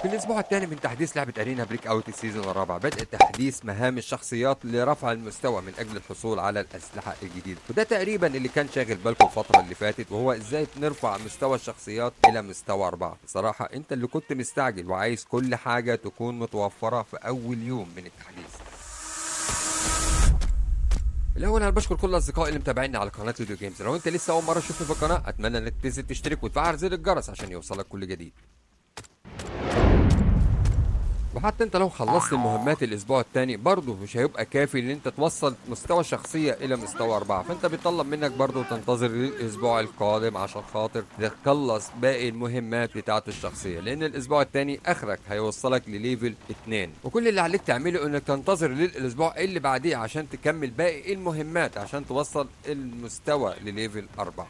في الاسبوع الثاني من تحديث لعبه ارينا بريك اوت السيزون الرابع بدأ تحديث مهام الشخصيات لرفع المستوى من اجل الحصول على الاسلحه الجديده وده تقريبا اللي كان شاغل بالكم الفتره اللي فاتت وهو ازاي نرفع مستوى الشخصيات الى مستوى أربعة بصراحه انت اللي كنت مستعجل وعايز كل حاجه تكون متوفره في اول يوم من التحديث الاول انا بشكر كل اصدقائي اللي متابعيني على قناه فيديو جيمز لو انت لسه اول مره تشوفني في القناه اتمنى انك تنزل تشترك وتفعل زر الجرس عشان يوصلك كل جديد وحتى انت لو خلصت المهمات الاسبوع الثاني برضه مش هيبقى كافي ان انت توصل مستوى الشخصيه الى مستوى اربعه فانت بيطلب منك برضه تنتظر للاسبوع القادم عشان خاطر تخلص باقي المهمات بتاعه الشخصيه لان الاسبوع الثاني اخرك هيوصلك لليفل 2 وكل اللي عليك تعمله انك تنتظر للاسبوع اللي بعديه عشان تكمل باقي المهمات عشان توصل المستوى لليفل 4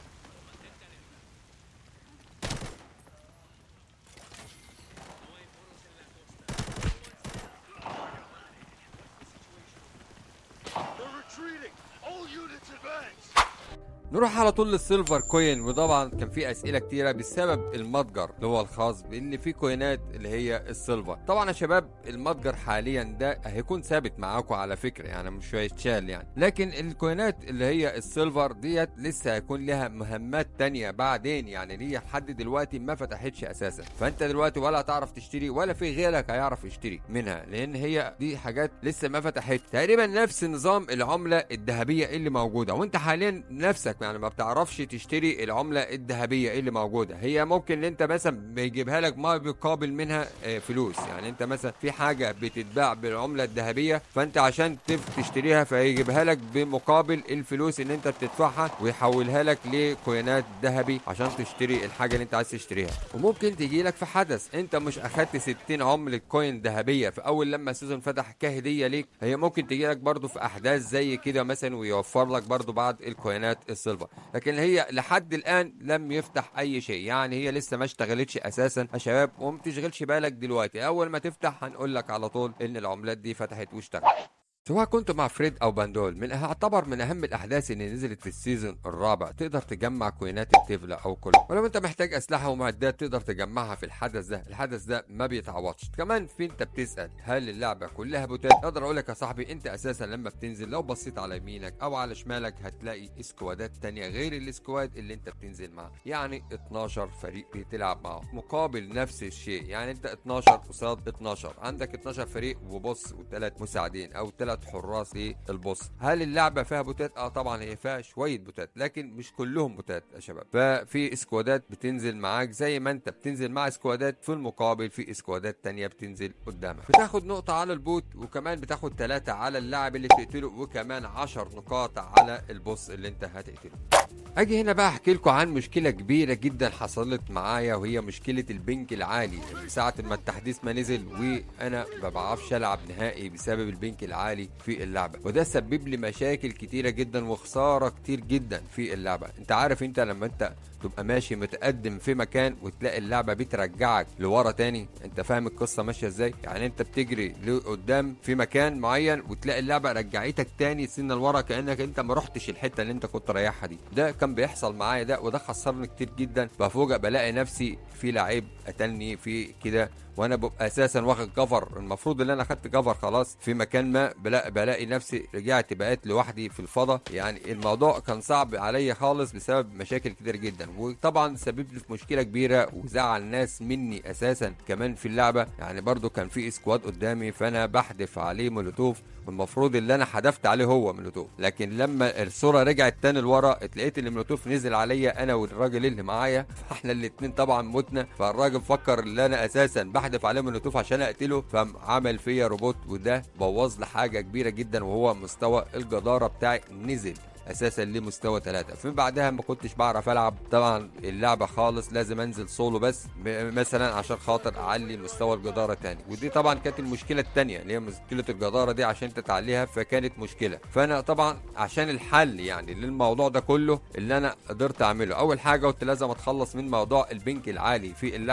They're retreating! All units advance! نروح على طول للسيلفر كوين وطبعا كان في اسئله كتيره بسبب المتجر اللي هو الخاص بان في كوينات اللي هي السيلفر طبعا يا شباب المتجر حاليا ده هيكون ثابت معاكم على فكره يعني مش هيتشال يعني لكن الكوينات اللي هي السيلفر ديت لسه هيكون لها مهمات تانية بعدين يعني دي لحد دلوقتي ما فتحتش اساسا فانت دلوقتي ولا هتعرف تشتري ولا في غيرك هيعرف يشتري منها لان هي دي حاجات لسه ما فتحت تقريبا نفس نظام العمله الذهبيه اللي موجوده وانت حاليا نفسك يعني ما بتعرفش تشتري العمله الذهبيه اللي موجوده هي ممكن ان انت مثلا بيجيبها لك ما بيقابل منها آه، فلوس يعني انت مثلا في حاجه بتتباع بالعمله الذهبيه فانت عشان تف- تشتريها فيجيبها لك بمقابل الفلوس اللي انت بتدفعها ويحولها لك لكوينات ذهبي عشان تشتري الحاجه اللي انت عايز تشتريها وممكن تيجي لك في حدث انت مش اخدت 60 عمله كوين ذهبيه في اول لما السيزون فتح كهديه ليك هي ممكن تيجي لك برضو في احداث زي كده مثلا ويوفر لك برضو بعض الكوينات السيلفر لكن هي لحد الان لم يفتح اي شيء يعني هي لسه ما اشتغلتش اساسا يا شباب وما تشغلش بالك دلوقتي اول ما تفتح هنقول لك على طول ان العملات دي فتحت واشتغلت سواء كنت مع فريد او باندول من اعتبر من اهم الاحداث اللي نزلت في السيزون الرابع تقدر تجمع كوينات التفلة او كل ولو انت محتاج اسلحه ومعدات تقدر تجمعها في الحدث ده الحدث ده ما بيتعوضش كمان في انت بتسال هل اللعبه كلها بوتات اقدر اقول لك يا صاحبي انت اساسا لما بتنزل لو بصيت على يمينك او على شمالك هتلاقي اسكوادات تانية غير الاسكواد اللي انت بتنزل معاه يعني 12 فريق بتلعب معاه مقابل نفس الشيء يعني انت 12 قصاد 12 عندك 12 فريق وبص وثلاث مساعدين او ثلاث حراس للبص هل اللعبه فيها بوتات اه طبعا هي فيها شويه بوتات لكن مش كلهم بوتات يا شباب ففي اسكوادات بتنزل معاك زي ما انت بتنزل مع اسكوادات في المقابل في اسكوادات تانية بتنزل قدامك بتاخد نقطه على البوت وكمان بتاخد ثلاثة على اللاعب اللي بتقتله وكمان 10 نقاط على البوس اللي انت هتقتله اجي هنا بقى احكي لكم عن مشكله كبيره جدا حصلت معايا وهي مشكله البنك العالي من ساعه ما التحديث ما نزل وانا ما بعرفش العب نهائي بسبب البنك العالي في اللعبه وده سبب لي مشاكل كتيره جدا وخساره كتير جدا في اللعبه انت عارف انت لما انت تبقى ماشي متقدم في مكان وتلاقي اللعبه بترجعك لورا تاني انت فاهم القصه ماشيه ازاي يعني انت بتجري لقدام في مكان معين وتلاقي اللعبه رجعتك تاني سنه لورا كانك انت ما رحتش الحته اللي انت كنت رايحها دي ده كان بيحصل معايا ده وده خسرني كتير جدا بفوجئ بلاقي نفسي في لعيب قتلني في كده وانا ببقى اساسا واخد كفر المفروض ان انا خدت كفر خلاص في مكان ما بلاقي, بلاقي نفسي رجعت بقيت لوحدي في الفضاء يعني الموضوع كان صعب عليا خالص بسبب مشاكل كتير جدا وطبعا سبب لي في مشكله كبيره وزعل ناس مني اساسا كمان في اللعبه يعني برضو كان في سكواد قدامي فانا بحدف عليه مولوتوف والمفروض اللي انا حدفت عليه هو مولوتوف لكن لما الصوره رجعت تاني لورا اتلقيت ان المولوتوف نزل عليا انا والراجل اللي معايا فاحنا الاتنين طبعا متنا فالراجل فكر ان انا اساسا بحدف عليه مولوتوف عشان اقتله فعمل فيا روبوت وده بوظ لي حاجه كبيره جدا وهو مستوى الجداره بتاعي نزل اساسا لمستوى ثلاثة فمن بعدها ما كنتش بعرف العب طبعا اللعبة خالص لازم انزل سولو بس م- مثلا عشان خاطر اعلي مستوى الجدارة تاني ودي طبعا كانت المشكلة التانية اللي هي مشكلة الجدارة دي عشان انت تعليها فكانت مشكلة فانا طبعا عشان الحل يعني للموضوع ده كله اللي انا قدرت اعمله اول حاجة قلت لازم اتخلص من موضوع البنك العالي في اللعبة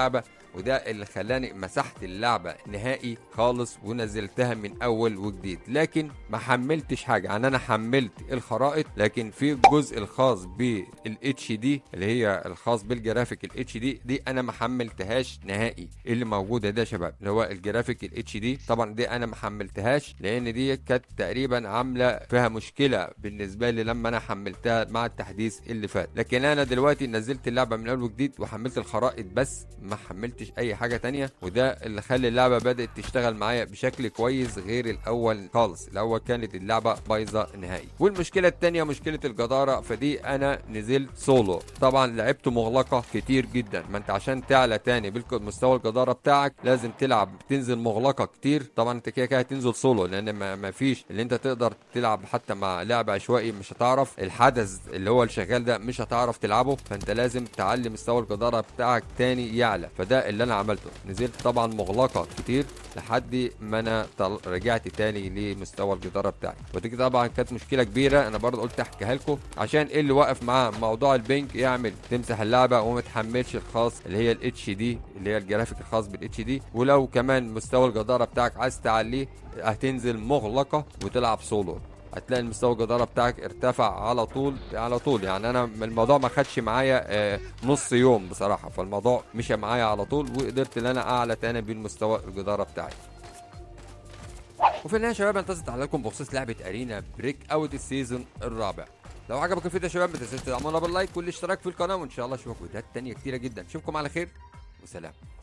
وده اللي خلاني مسحت اللعبه نهائي خالص ونزلتها من اول وجديد لكن ما حملتش حاجه يعني انا حملت الخرائط لكن في الجزء الخاص بالاتش دي اللي هي الخاص بالجرافيك الاتش دي دي انا ما حملتهاش نهائي اللي موجوده ده يا شباب اللي هو الجرافيك الاتش دي طبعا دي انا ما حملتهاش لان دي كانت تقريبا عامله فيها مشكله بالنسبه لي لما انا حملتها مع التحديث اللي فات لكن انا دلوقتي نزلت اللعبه من اول وجديد وحملت الخرائط بس ما حملتش اي حاجه تانية وده اللي خلى اللعبه بدات تشتغل معايا بشكل كويس غير الاول خالص الاول كانت اللعبه بايظه نهائي والمشكله التانية مشكله الجداره فدي انا نزلت سولو طبعا لعبت مغلقه كتير جدا ما انت عشان تعلى تاني بالمستوى الجداره بتاعك لازم تلعب تنزل مغلقه كتير طبعا انت كده كده هتنزل سولو لان ما ما فيش اللي انت تقدر تلعب حتى مع لاعب عشوائي مش هتعرف الحدث اللي هو الشغال ده مش هتعرف تلعبه فانت لازم تعلي مستوى الجداره بتاعك تاني يعلى فده اللي انا عملته نزلت طبعا مغلقه كتير لحد ما انا طل... رجعت تاني لمستوى الجداره بتاعي ودي طبعا كانت مشكله كبيره انا برضه قلت احكيها لكم عشان ايه اللي واقف معاه موضوع البنك يعمل تمسح اللعبه وما تحملش الخاص اللي هي الاتش دي اللي هي الجرافيك الخاص بالاتش دي ولو كمان مستوى الجداره بتاعك عايز تعليه هتنزل مغلقه وتلعب سولو هتلاقي المستوى الجداره بتاعك ارتفع على طول على طول يعني انا الموضوع ما خدش معايا آه، نص يوم بصراحه فالموضوع مشى معايا على طول وقدرت ان انا اعلى تاني بالمستوى الجداره بتاعي وفي النهايه يا شباب انتظرت عليكم بخصوص لعبه ارينا بريك اوت السيزون الرابع لو عجبك الفيديو يا شباب ما تنسوش تدعمونا باللايك والاشتراك في القناه وان شاء الله اشوفكم فيديوهات تانية كتيره جدا اشوفكم على خير وسلام